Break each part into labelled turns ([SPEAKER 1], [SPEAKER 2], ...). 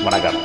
[SPEAKER 1] வணக்கம்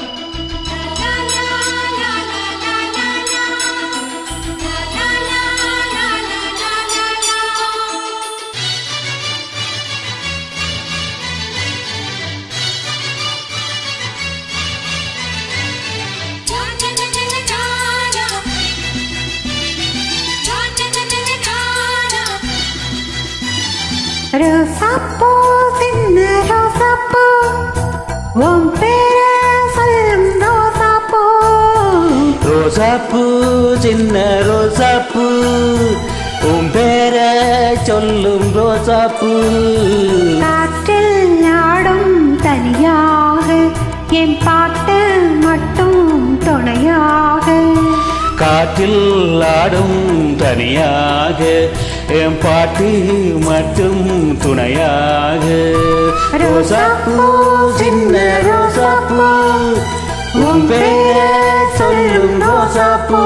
[SPEAKER 2] ரோசாப்பூ சின்ன ரோசாப்பூ உன் பேர சொல்லும் ரோசாப்பூ
[SPEAKER 1] ரோசாப்பூ சின்ன ரோசாப்பூ உன் பேர சொல்லும் ரோசாப்பூ
[SPEAKER 2] காற்றில் ஆடும் தனியாக என் பாட்டு மட்டும் துணையாக
[SPEAKER 1] காற்றில் ஆடும் தனியாக என் பாட்டு மட்டும் துணையாக ரோசாப்பூ சின்ன ரோசாப்பூ உன் பேர சொல்லும் ரோசாப்பூ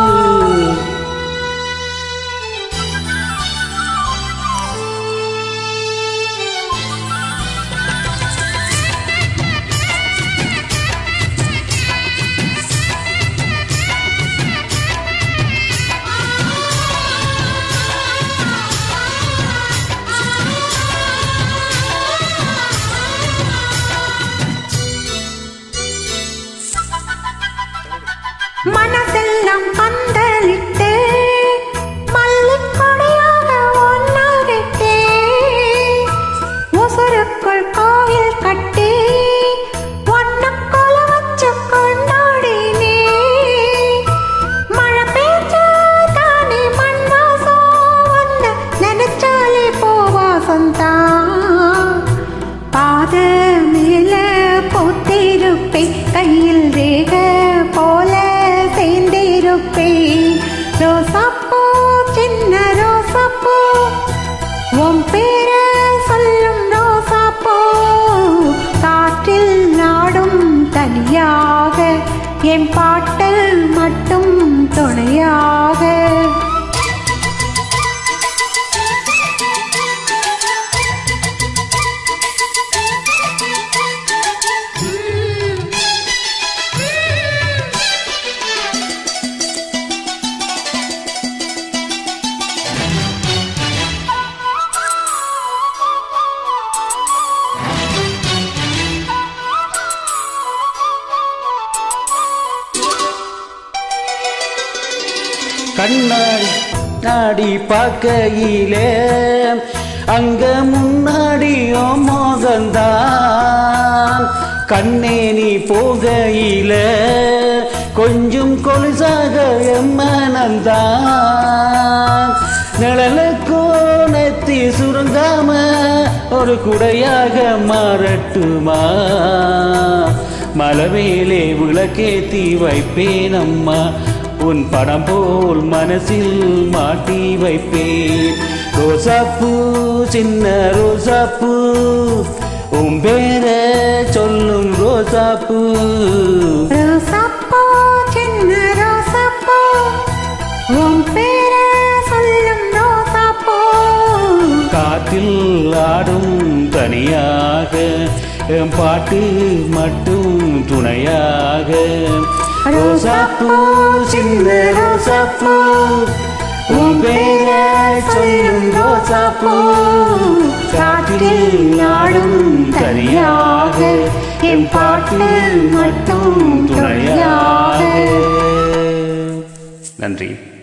[SPEAKER 2] மனசெல்லாம் பந்தலிட்டு மல்லிக்கொடியாக ஒன்னாகிட்டே உசுருக்குள் கோயில் கட்டி ஒன்னுக்குள்ள வச்சு கொண்டாடினே மழை பெய்ஞ்சு தானே மண் வாசம் வந்து நினைச்சாலே போவாசம் தான் பாத மேல போத்திருப்பே கையில் ரேக போல சேர்ந்திருப்பே ரோசாப்பூ சின்ன ரோசாப்பூ உன் பேர சொல்லும் ரோசாப்பூ காற்றில் நாடும் தனியாக என் பாட்டு மட்டும் துணையாக
[SPEAKER 1] கண்ணாடி நாடி பார்க்கையிலே அங்க முன்னாடியோ மோகந்தான் கண்ணே நீ போகையில கொஞ்சம் கொலுசாக எம்மனந்தான் நிழலுக்கோ நெத்தி சுருங்காம ஒரு குடையாக மாறட்டுமா மலவேலே விளக்கேத்தி வைப்பேனம்மா உன் படம் போல் மனசில் மாட்டி வைப்பேன் ரோசாப்பூ சின்ன ரோசாப்பூ உன் பேர சொல்லும் ரோசாப்பூ
[SPEAKER 2] ரோசாப்பூ சின்ன ரோசாப்பூ உன் பேர சொல்லும் ரோசாப்பூ
[SPEAKER 1] காற்றில் ஆடும் தனியாக என் பாட்டு மட்டும் துணையாக ரோசாப்பூ சின்ன ரோசாப்பூ உன் பேர சொல்லும் ரோசாப்பூ காற்றில் ஆடும் தனியாக என் பாட்டு மட்டும் துணையாக நன்றி